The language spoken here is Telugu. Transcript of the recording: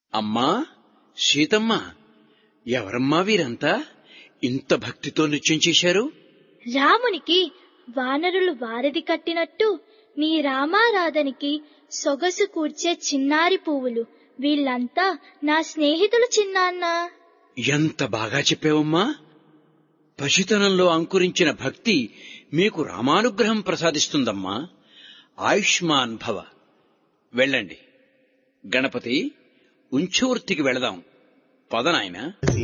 అమ్మా సీతమ్మ ఎవరమ్మా వీరంతా ఇంత భక్తితో నృత్యం చేశారు రామునికి వానరులు వారధి కట్టినట్టు నీ రామారాధనికి సొగసు కూర్చే చిన్నారి పువ్వులు వీళ్ళంతా నా స్నేహితులు చిన్నాన్నా ఎంత బాగా చెప్పావమ్మా పసితనంలో అంకురించిన భక్తి మీకు రామానుగ్రహం ప్రసాదిస్తుందమ్మా ఆయుష్మాన్ భవ వెళ్ళండి గణపతి ఉంచూర్తికి వెళదాం పదనాయనా